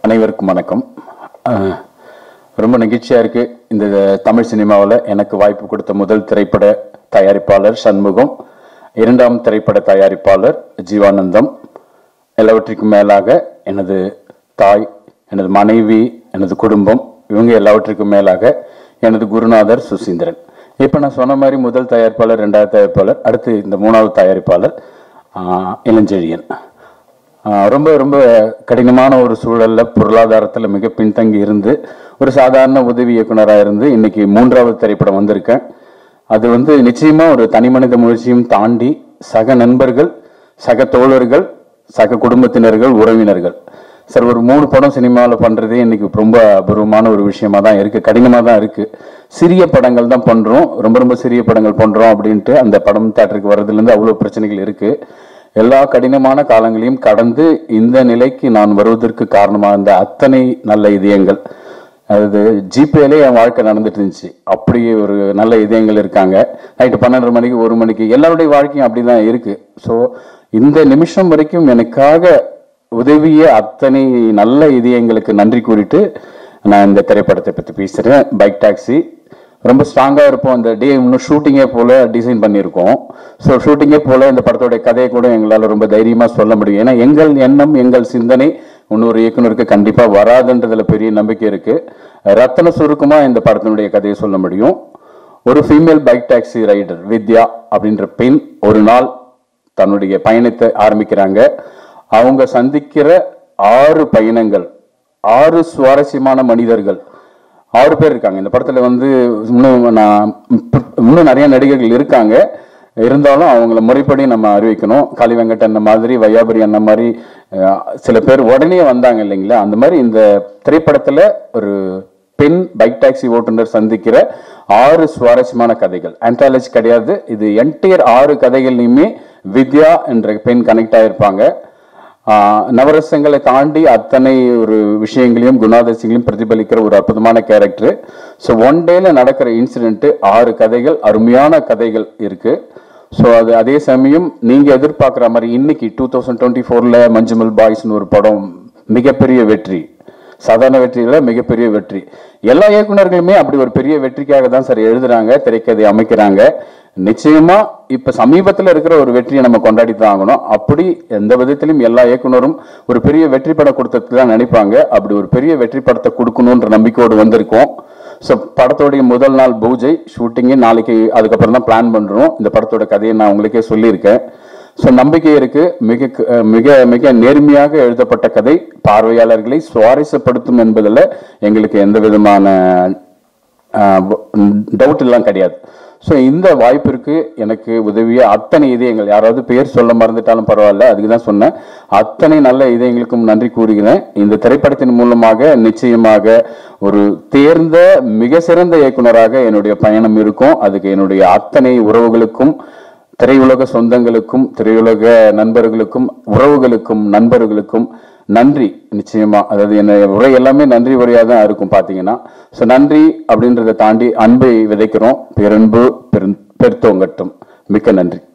அனைவருக்கும் வணக்கம் அஹ், ரொம்ப நெகிழ்ச்சியாக இருக்கு இந்த தமிழ் சினிமாவில் எனக்கு வாய்ப்பு கொடுத்த முதல் திரைப்பட தயாரிப்பாளர் சண்முகம் இரண்டாம் திரைப்பட தயாரிப்பாளர் ஜீவானந்தம் எல்லாவற்றிற்கும் மேலாக எனது தாய் எனது மனைவி எனது குடும்பம் இவங்க எல்லாவற்றுக்கும் மேலாக எனது குருநாதர் சுசீந்திரன் இப்போ நான் சொன்ன மாதிரி முதல் தயாரிப்பாளர் ரெண்டாவது தயாரிப்பாளர் அடுத்து இந்த மூணாவது தயாரிப்பாளர் ஆஹ், இளஞ்செழியன் ஆஹ் ரொம்ப ரொம்ப கடினமான ஒரு சூழல்ல பொருளாதாரத்தில் மிக பின்தங்கி இருந்து ஒரு சாதாரண உதவி இயக்குனராக இருந்து இன்னைக்கு மூன்றாவது திரைப்படம் வந்திருக்கேன் அது வந்து நிச்சயமா ஒரு தனிமனித முயற்சியும் தாண்டி சக நண்பர்கள் சக தோழர்கள் சக குடும்பத்தினர்கள் உறவினர்கள் சார் ஒரு மூணு படம் சினிமாவில் பண்ணுறதே இன்னைக்கு ரொம்ப அபூர்வமான ஒரு விஷயமா தான் இருக்குது கடினமாக தான் இருக்குது சிறிய படங்கள் தான் பண்ணுறோம் ரொம்ப ரொம்ப சிறிய படங்கள் பண்ணுறோம் அப்படின்ட்டு அந்த படம் தேட்டருக்கு வர்றதுலேருந்து அவ்வளோ பிரச்சனைகள் இருக்குது எல்லா கடினமான காலங்களையும் கடந்து இந்த நிலைக்கு நான் வருவதற்கு காரணமாக இருந்த அத்தனை நல்ல இதயங்கள் அதாவது ஜிபேலே என் வாழ்க்கை நடந்துட்டு இருந்துச்சு அப்படி ஒரு நல்ல இதயங்கள் இருக்காங்க நைட்டு பன்னெண்டரை மணிக்கு ஒரு மணிக்கு எல்லாருடைய வாழ்க்கையும் அப்படிதான் இருக்கு ஸோ இந்த நிமிஷம் வரைக்கும் எனக்காக உதவிய அத்தனை நல்ல இதயங்களுக்கு நன்றி கூறிட்டு நான் இந்த திரைப்படத்தை பற்றி பேசுகிறேன் பைக் டாக்ஸி ரொம்ப ஸ்ட்ராங்காக இருப்போம் அந்த டே இன்னும் ஷூட்டிங்கே போல டிசைன் பண்ணியிருக்கோம் ஸோ ஷூட்டிங்கே போல இந்த படத்தோடைய கதையை கூட எங்களால் ரொம்ப தைரியமாக சொல்ல முடியும் ஏன்னா எங்கள் எண்ணம் எங்கள் சிந்தனை இன்னொரு இயக்குனருக்கு கண்டிப்பாக வராதுன்றதுல பெரிய நம்பிக்கை இருக்கு ரத்தன சுருக்கமாக இந்த படத்தினுடைய கதையை சொல்ல முடியும் ஒரு female bike taxi rider Vidya அப்படின்ற பெண் ஒரு நாள் தன்னுடைய பயணத்தை ஆரம்பிக்கிறாங்க அவங்க சந்திக்கிற ஆறு பயணங்கள் ஆறு சுவாரஸ்யமான மனிதர்கள் ஆறு பேர் இருக்காங்க இந்த படத்துல வந்து இன்னும் நான் இன்னும் நிறைய நடிகர்கள் இருக்காங்க இருந்தாலும் அவங்கள முறைப்படி நம்ம அறிவிக்கணும் காளி வெங்கட் அண்ணன் மாதிரி வையாபுரி அண்ணன் மாதிரி அஹ், சில பேர் உடனே வந்தாங்க இல்லைங்களா அந்த மாதிரி இந்த திரைப்படத்துல ஒரு பெண் பைக் டாக்ஸி ஓட்டுநர் சந்திக்கிற ஆறு சுவாரஸ்யமான கதைகள் ஆன்டாலஜி கிடையாது இது என்டையர் ஆறு கதைகள்லையுமே வித்யா என்ற பெண் கனெக்ட் ஆயிருப்பாங்க ஆஹ் நவரசங்களை தாண்டி அத்தனை ஒரு விஷயங்களையும் குணாதிசயங்களையும் பிரதிபலிக்கிற ஒரு அற்புதமான கேரக்டர் ஸோ ஒன் டேல நடக்கிற இன்சிடென்ட் ஆறு கதைகள் அருமையான கதைகள் இருக்கு ஸோ அது அதே சமயம் நீங்க எதிர்பார்க்குற மாதிரி இன்னைக்கு டூ தௌசண்ட் டுவெண்ட்டி ஃபோர்ல மஞ்சுமல் பாய்ஸ்னு ஒரு படம் மிகப்பெரிய வெற்றி சாதாரண வெற்றியில மிகப்பெரிய வெற்றி எல்லா இயக்குனர்களுமே அப்படி ஒரு பெரிய வெற்றிக்காக தான் சார் எழுதுறாங்க திரைக்கதை அமைக்கிறாங்க நிச்சயமா இப்ப சமீபத்துல இருக்கிற ஒரு வெற்றியை நம்ம கொண்டாடி தான் ஆகணும் அப்படி எந்த விதத்திலும் எல்லா இயக்குனரும் ஒரு பெரிய வெற்றி படம் கொடுத்தது தான் நினைப்பாங்க அப்படி ஒரு பெரிய வெற்றி படத்தை கொடுக்கணுன்ற நம்பிக்கையோடு வந்திருக்கோம் ஸோ படத்தோடைய முதல் நாள் பூஜை ஷூட்டிங்கு நாளைக்கு அதுக்கப்புறம் தான் பிளான் பண்றோம் இந்த படத்தோட கதையை நான் உங்களுக்கே சொல்லியிருக்கேன் ஸோ நம்பிக்கை இருக்கு மிக அஹ் மிக மிக நேர்மையாக எழுதப்பட்ட கதை பார்வையாளர்களை சுவாரஸ்யப்படுத்தும் என்பதில் எங்களுக்கு எந்த விதமான டவுட் எல்லாம் கிடையாது ஸோ இந்த வாய்ப்பிற்கு எனக்கு உதவிய அத்தனை இதயங்கள் யாராவது பேர் சொல்ல மறந்துட்டாலும் பரவாயில்ல அதுக்கு தான் சொன்னேன் அத்தனை நல்ல இதயங்களுக்கும் நன்றி கூறுகிறேன் இந்த திரைப்படத்தின் மூலமாக நிச்சயமாக ஒரு தேர்ந்த மிக சிறந்த இயக்குனராக என்னுடைய பயணம் இருக்கும் அதுக்கு என்னுடைய அத்தனை உறவுகளுக்கும் திரையுலக சொந்தங்களுக்கும் திரையுலக நண்பர்களுக்கும் உறவுகளுக்கும் நண்பர்களுக்கும் நன்றி நிச்சயமா அதாவது என்ன உரை எல்லாமே நன்றி உரையாக தான் இருக்கும் பார்த்தீங்கன்னா ஸோ நன்றி அப்படின்றத தாண்டி அன்பை விதைக்கிறோம் பேரன்பு பெருந் பெருத்தோங்கட்டும் மிக்க நன்றி